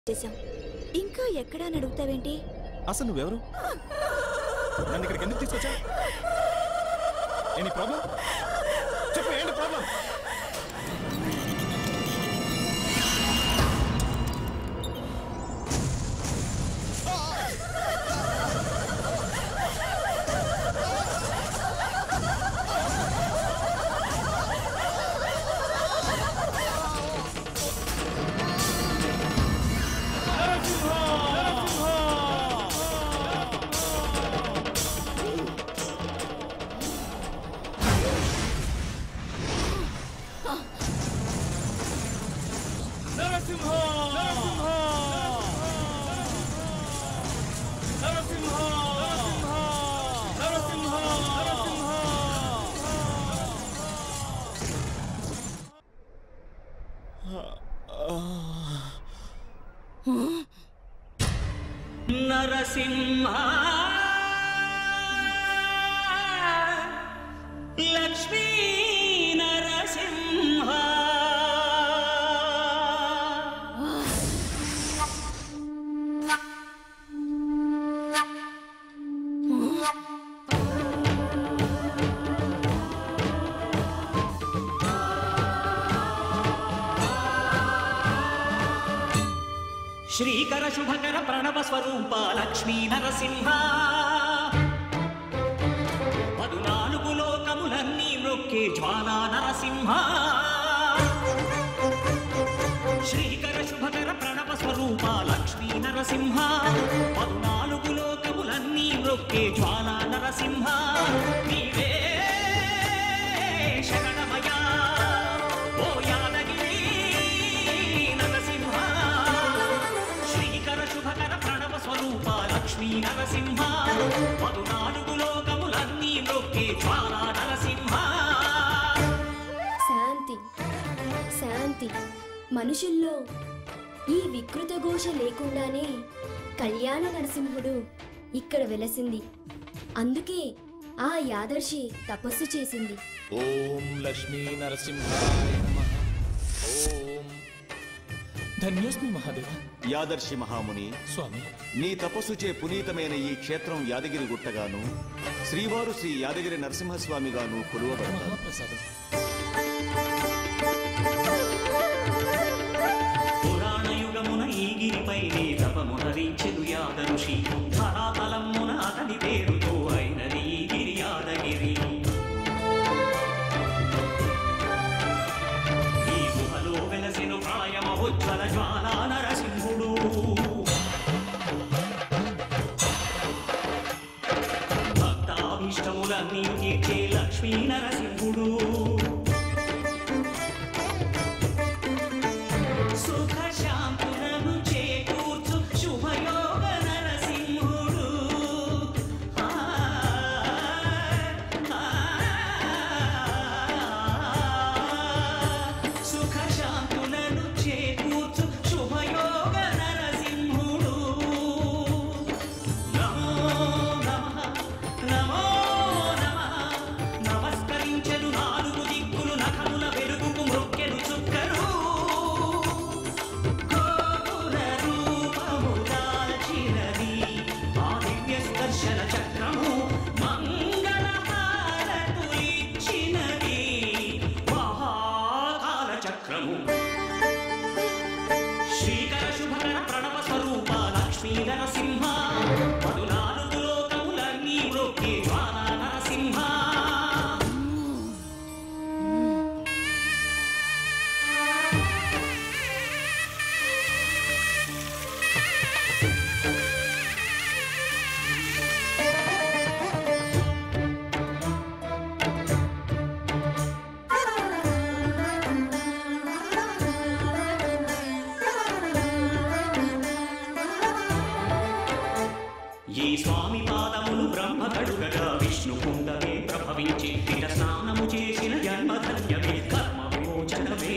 చేశాం ఇంకా ఎక్కడా అని అడుగుతావేంటి అసలు నువ్వెవరు నన్ను ఇక్కడికి ఎందుకు తీసుకొచ్చా ఎనీ ప్రాబ్లం చెప్పు ఏంటి ప్రాబ్లం నరసింహ లక్ష్మీ నరసింహ శ్రీకర శుభకర ప్రణవ స్వరూప లక్ష్మీ నరసింహ పదునాలుగు లోకములన్నీ మ్రొక్కే జ్వాలా నరసింహ శ్రీకర శుభకర ప్రణవ స్వరూప లక్ష్మీ నరసింహ పదునాలుగు లోకములన్నీ మ్రొక్కే జ్వాలా నరసింహ నీవే శరణమయా ఓ యాదగిరి నరసింహ శ్రీకర శుభకర ప్రణవ స్వరూప లక్ష్మీ నరసింహ పదునాలుగు లోకములన్నీ మ్రొక్కే జ్వాలా నరసింహ శాంతి శాంతి మనుషుల్లో ఈ వికృత ఘోష లేకుండానే కళ్యాణ నరసింహుడు ఇక్కడ వెలసింది అందుకే ఆ యాదర్శి తపస్సు చేసింది ఓం లక్ష్మీ నరసింహాయ నమః ఓం ధన్యోస్మి మహాదేవ యాదర్శి మహాముని స్వామి నీ తపస్సుచే పునీతమైన ఈ క్షేత్రం యాదగిరి గుట్టగాను శ్రీవారు శ్రీ యాదగిరి నరసింహస్వామిగాను కొలువబడతారు మహాప్రసాదం పురాణ యుగమున ఈ గిరిపైనే తపమునరించెను యాదరుషి ధరాతలమున అతని పేరుతో అయినది ఈ గిరి యాదగిరి ఈ గుహలో వెలసిన ప్రాయమహోజ్వల జ్వాలా నరసింహుడు భక్తాభీష్టములన్నీ తీర్చే లక్ష్మీ నరసింహుడు సుఖ శాంతులను చేకూర్చు శుభయోగ నరసింహుడు ఆ, ఆ, సుఖ శాంతులను చేకూర్చు శుభయోగ నరసింహుడు నమో నమః నమో నమః నమస్కరించెను నాలుగు దిక్కులు నఖముల వెలుగుకు మృక్కెను చుక్కరు గోపుర రూపము దాల్చినది ఆ దివ్య స్పర్శన చక్రము మంగళ హారతులిచ్చినది మహాకాల చక్రము శ్రీకర శుభకర ప్రణవ స్వరూప లక్ష్మీ నరసింహ పదునాలుగు లోకములన్నీ మ్రొక్కే జ్వాలా నరసింహ ఈ స్వామి పాదములు బ్రహ్మ కడుగగా విష్ణు కుండమే ప్రభవించి ఇట స్నానము చేసిన జన్మధన్యమే కర్మ విమోచనమే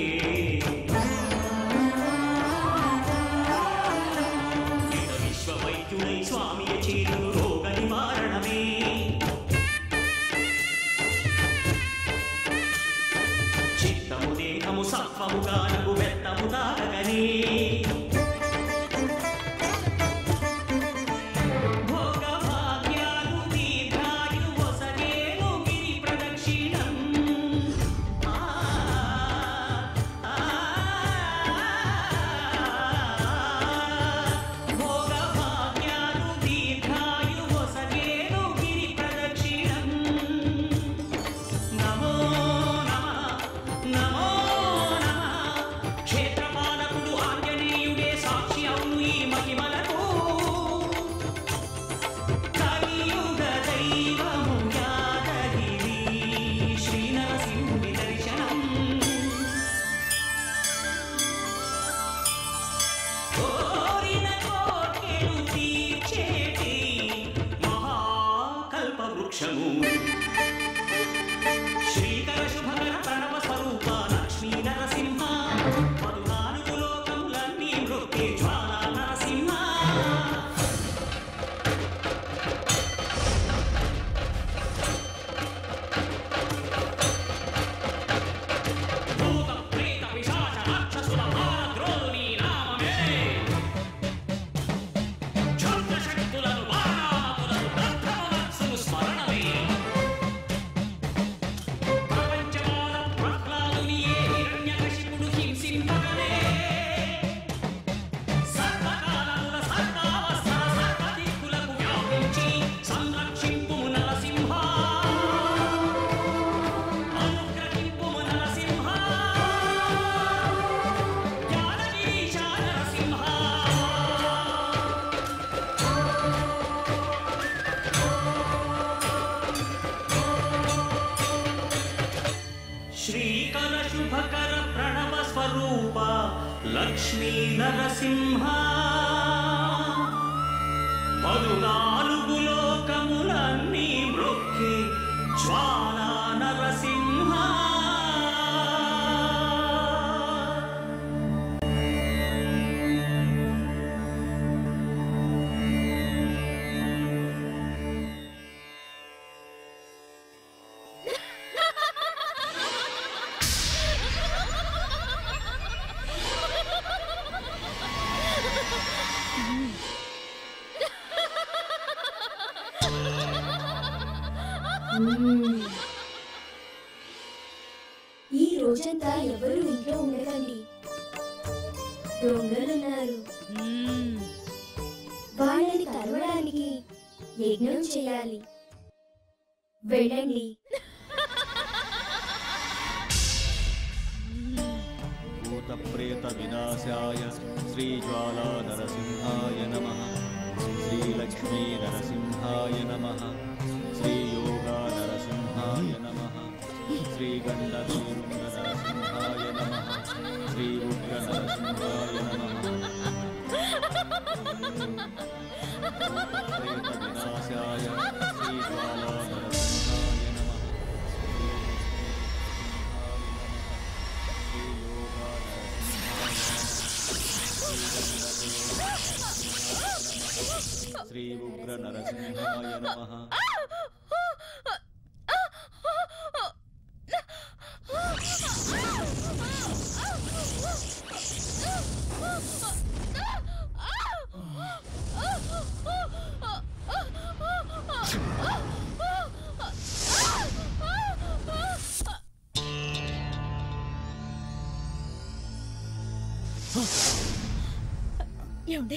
ఇట విశ్వ వైద్యుడై స్వామి చేతులు రోగ నివారణమే చిత్తము దేహము సత్వము గానము వెత్తము తాగగనే లక్ష్మీ నరసింహ పదునాలుగు లోకములన్నీ మృక్కి జ్వాలా నరసింహ మ్మ్. ఈ రోజంతా ఎవరు ఇంట్లో ఉండకండి దొంగలున్నారు వాళ్ళని తరవడానికి యజ్ఞం చేయాలి వెళ్ళండి భూతప్రేత వినాశాయ శ్రీజ్వాలా నరసింహాయ నమ శ్రీలక్ష్మీ నరసింహాయ నమ శ్రీయోగా నరసింహాయ నమ శ్రీగండవీరుండ నరసింహాయ నమ శ్రీరుద్ర నరసింహాయ నమ భూతప్రేత వినాశాయ శ్రీజ్వాలా నరసింహాయ నమ శ్రీయోగా శ్రీ ఉగ్ర నరసింహాయ నమ ఏమండి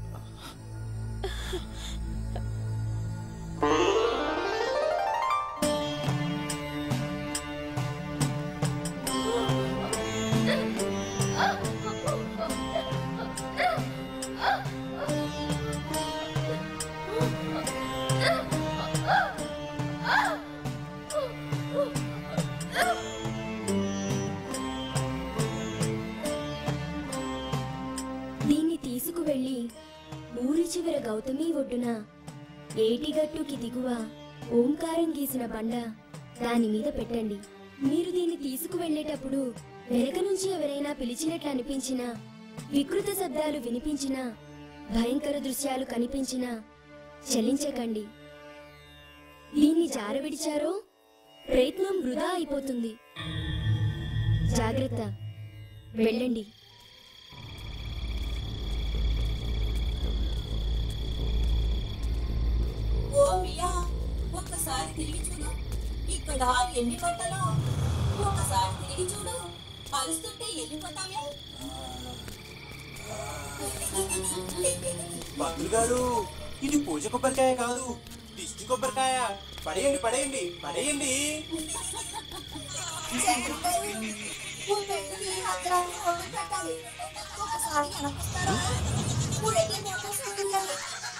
దీన్ని తీసుకువెళ్ళి ఊరి చివర గౌతమి ఒడ్డున ఏటిగట్టుకి దిగువ ఓంకారం గీసిన బండ దాని మీద పెట్టండి మీరు దీన్ని తీసుకువెళ్ళేటప్పుడు వెనక నుంచి ఎవరైనా పిలిచినట్లు అనిపించినా వికృత శబ్దాలు వినిపించినా భయంకర దృశ్యాలు కనిపించినా చలించకండి దీన్ని జారవిడిచారో ప్రయత్నం వృధా అయిపోతుంది జాగ్రత్త వెళ్ళండి ఓ మియా ఒక్కసారి తిరిగి చూడు ఇక్కడ ఎన్ని పంటలు ఒకసారి తిరిగి చూడు అరుస్తుంటే వెళ్ళిపోతామే పంతులు గారు ఇది పూజ కొబ్బరికాయ కాదు దిష్టి కొబ్బరికాయ పడేయండి పడేయండి పడేయండి ఓ పెళ్ళికి మంత్రాన్ని మొదలు పెట్టాలి ఒకసారి వెనకొస్తారా ఊరేగి మోసేసుకుంటారు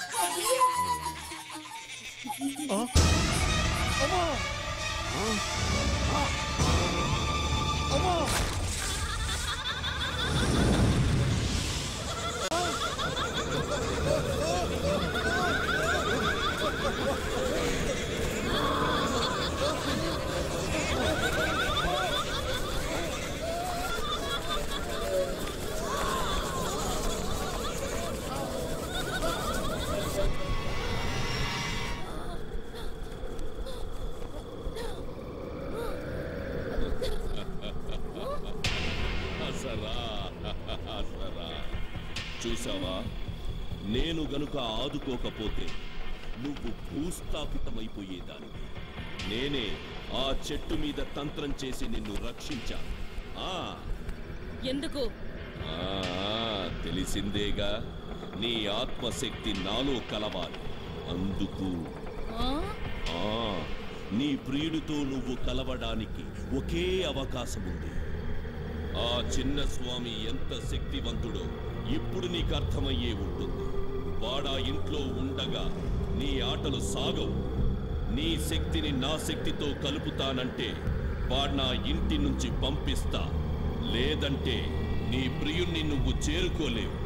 అసరా అసరా చూసావా నేను గనుక ఆదుకోకపోతే నువ్వు భూస్థాపితమైపోయేదానివి నేనే ఆ చెట్టు మీద తంత్రం చేసి నిన్ను రక్షించాను ఆ ఎందుకు ఆ, తెలిసిందేగా నీ ఆత్మశక్తి నాలో కలవాలి అందుకు ఆ? ఆ నీ ప్రియుడితో నువ్వు కలవడానికి ఒకే అవకాశం ఉంది ఆ చిన్న స్వామి ఎంత శక్తివంతుడో ఇప్పుడు నీకు అర్థమయ్యే ఉంటుంది వాడా ఇంట్లో ఉండగా నీ ఆటలు సాగవు నీ శక్తిని నా శక్తితో కలుపుతానంటే వాడు నా ఇంటి నుంచి పంపిస్తా లేదంటే నీ ప్రియుణ్ణి నువ్వు చేరుకోలేవు